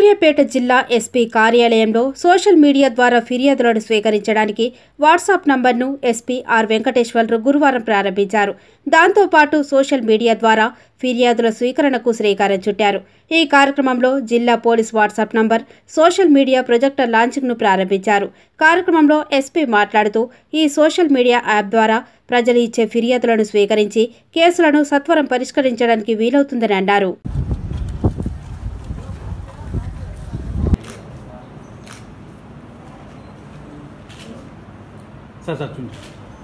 సూర్యాపేట జిల్లా ఎస్పీ కార్యాలయంలో social media ద్వారా ఫిర్యాదులను స్వీకరించడానికి వాట్సాప్ నంబర్ను ఎస్పీ ఆర్ వెంకటేశ్వర్లు గురువారం ప్రారంభించారు దాంతోపాటు సోషల్ మీడియా ద్వారా ఫిర్యాదుల స్వీకరణకు శ్రీకారం చుట్టారు ఈ కార్యక్రమంలో జిల్లా police WhatsApp number social media projector లాంచింగ్ను ప్రారంభించారు కార్యక్రమంలో ఎస్పీ మాట్లాడుతూ ఈ సోషల్ మీడియా యాప్ ద్వారా ప్రజలు ఇచ్చే ఫిర్యాదులను స్వీకరించి కేసులను సత్వరం పరిష్కరించడానికి వీలవుతుందని అన్నారు సార్ సార్ చూడండి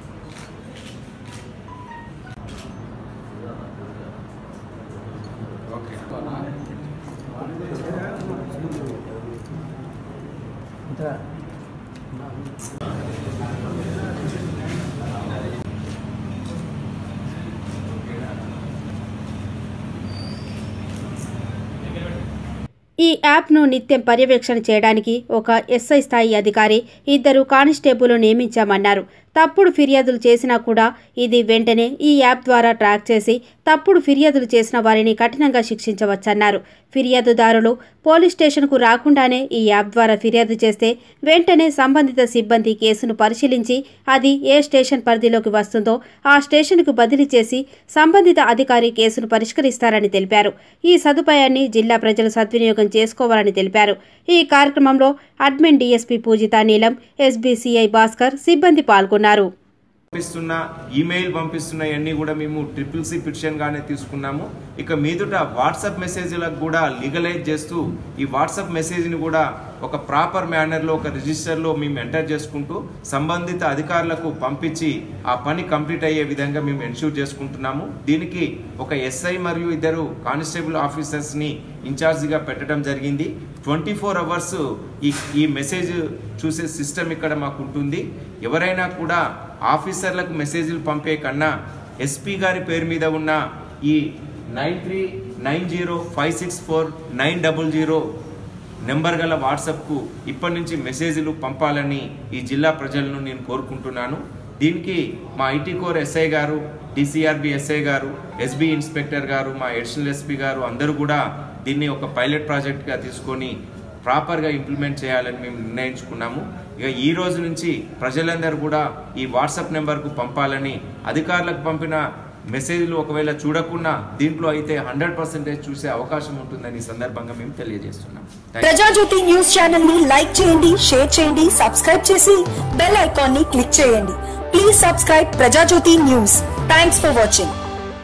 ఈ యాప్ను నిత్యం పర్యవేక్షణ చేయడానికి ఒక ఎస్ఐ స్థాయి అధికారి ఇద్దరు కానిస్టేబుల్ నియమించామన్నారు తప్పుడు ఫిర్యాదులు చేసినా కూడా ఇది వెంటనే ఈ యాప్ ద్వారా ట్రాక్ చేసి తప్పుడు ఫిర్యాదులు చేసిన వారిని కఠినంగా శిక్షించవచ్చన్నారు ఫిర్యాదుదారులు పోలీస్ స్టేషన్కు రాకుండానే ఈ యాప్ ద్వారా ఫిర్యాదు చేస్తే వెంటనే సంబంధిత సిబ్బంది కేసును పరిశీలించి అది ఏ స్టేషన్ పరిధిలోకి వస్తుందో ఆ స్టేషన్కు బదిలీ చేసి సంబంధిత అధికారి కేసును పరిష్కరిస్తారని తెలిపారు ఈ సదుపాయాన్ని జిల్లా ప్రజలు సద్వినియోగం చేసుకోవాలని తెలిపారు ఈ కార్యక్రమంలో అడ్మిన్ డీఎస్పీ పూజిత నీలం ఎస్బీసీఐ భాస్కర్ సిబ్బంది పాల్గొన్నారు పంపిస్తున్న ఈమెయిల్ పంపిస్తున్న అన్ని కూడా మేము ట్రిపుల్ సి పిటిషన్ గానే తీసుకున్నాము ఇక మీదుట వాట్సాప్ మెసేజ్లకు కూడా లీగలైజ్ చేస్తూ ఈ వాట్సాప్ మెసేజ్ని కూడా ఒక ప్రాపర్ మేనర్లో ఒక రిజిస్టర్లో మేము ఎంటర్ చేసుకుంటూ సంబంధిత అధికారులకు పంపించి ఆ పని కంప్లీట్ అయ్యే విధంగా మేము ఎన్ష్యూర్ చేసుకుంటున్నాము దీనికి ఒక ఎస్ఐ మరియు ఇద్దరు కానిస్టేబుల్ ఆఫీసర్స్ని ఇన్ఛార్జిగా పెట్టడం జరిగింది ట్వంటీ ఫోర్ అవర్స్ ఈ ఈ మెసేజ్ చూసే సిస్టమ్ ఇక్కడ మాకు ఉంటుంది ఎవరైనా కూడా ఆఫీసర్లకు మెసేజ్లు పంపే కన్నా ఎస్పీ గారి పేరు మీద ఉన్న ఈ nine three nine zero five six four nine double zero number గల వాట్సాప్కు ఇప్పటి నుంచి మెసేజ్లు పంపాలని ఈ జిల్లా ప్రజలను నేను కోరుకుంటున్నాను దీనికి మా ఐటీ కోర్ ఎస్ఐ గారు డిసిఆర్బి ఎస్ఐ గారు ఎస్బి ఇన్స్పెక్టర్ గారు మా అడిషనల్ ఎస్పీ గారు అందరూ కూడా దీన్ని ఒక పైలట్ ప్రాజెక్ట్గా తీసుకొని ప్రాపర్గా ఇంప్లిమెంట్ చేయాలని మేము నిర్ణయించుకున్నాము ఇక ఈ రోజు నుంచి ప్రజలందరూ కూడా ఈ వాట్సాప్ నెంబర్కు పంపాలని అధికారులకు పంపిన మెసేజ్లు ఒకవేళ చూడకుండా దీంట్లో అయితే హండ్రెడ్ పర్సెంటేజ్ చూసే అవకాశం ఉంటుందని ఈ సందర్భంగా మేము తెలియజేస్తున్నాం Thank you. Prajajyothi news channel ని లైక్ చేయండి షేర్ చేయండి సబ్స్క్రైబ్ చేసి బెల్ ఐకాన్ ని క్లిక్ చేయండి please subscribe Prajajyothi news thanks for watching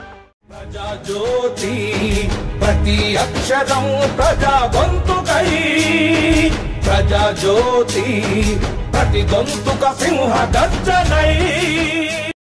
Prajajyothi ప్రతి అక్షరం ప్రజా గొంతుకై ప్రజాజ్యోతి ప్రతి గొంతుక సింహ గర్జనై